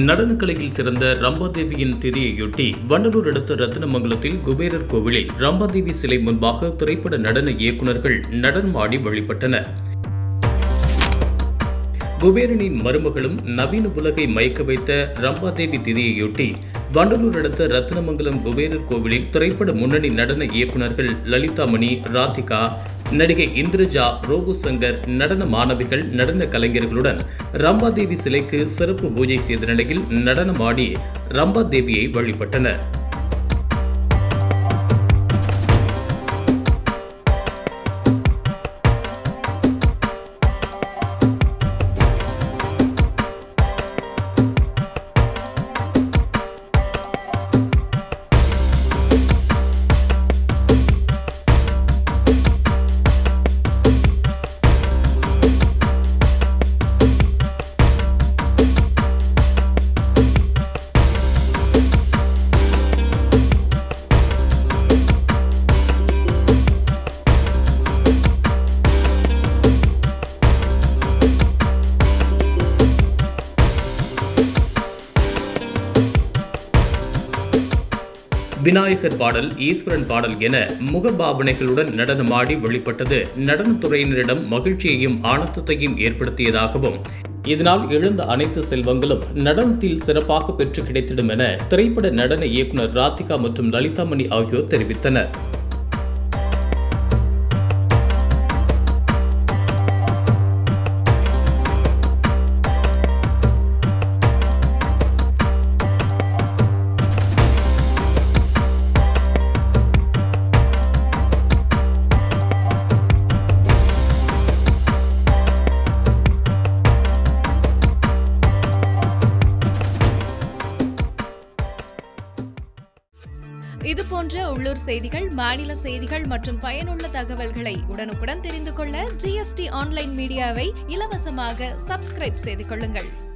நடனக்கலையில் சிறந்த ரம்பாதேவியின் திதியையொட்டி வண்டலூர் அடுத்த ரத்தினமங்கலத்தில் குபேரர் கோவிலில் ரம்பாதேவி சிலை முன்பாக திரைப்பட நடன இயக்குநர்கள் நடனமாடி வழிபட்டனர் குபேரனின் மருமகளும் நவீன உலகை மயக்க வைத்த ரம்பாதேவி திதியையொட்டி வண்டலூர் அடுத்த ரத்னமங்கலம் குபேரர் கோவிலில் திரைப்பட முன்னணி நடன இயக்குநர்கள் லலிதாமணி ராதிகா நடிகை இந்திரஜா ரோபு சங்கர் நடன மாணவிகள் நடன கலைஞர்களுடன் ரம்பாதேவி சிலைக்கு சிறப்பு பூஜை செய்த நிலையில் நடனமாடி ரம்பாதேவியை வழிபட்டனர் விநாயகர் பாடல் ஈஸ்வரன் பாடல் என முகபாவனைகளுடன் நடனமாடி வெளிப்பட்டது நடனத்துறையினரிடம் மகிழ்ச்சியையும் ஆனந்தத்தையும் ஏற்படுத்தியதாகவும் இதனால் எழுந்த அனைத்து செல்வங்களும் நடனத்தில் சிறப்பாக பெற்று கிடைத்திடும் என திரைப்பட நடன இயக்குனர் ராதிகா மற்றும் லலிதாமணி ஆகியோர் தெரிவித்தனர் இது போன்ற உள்ளூர் செய்திகள் மாநில செய்திகள் மற்றும் பயனுள்ள தகவல்களை உடனுக்குடன் தெரிந்து கொள்ள ஜிஎஸ்டி ஆன்லைன் மீடியாவை இலவசமாக சப்ஸ்கிரைப் செய்து கொள்ளுங்கள்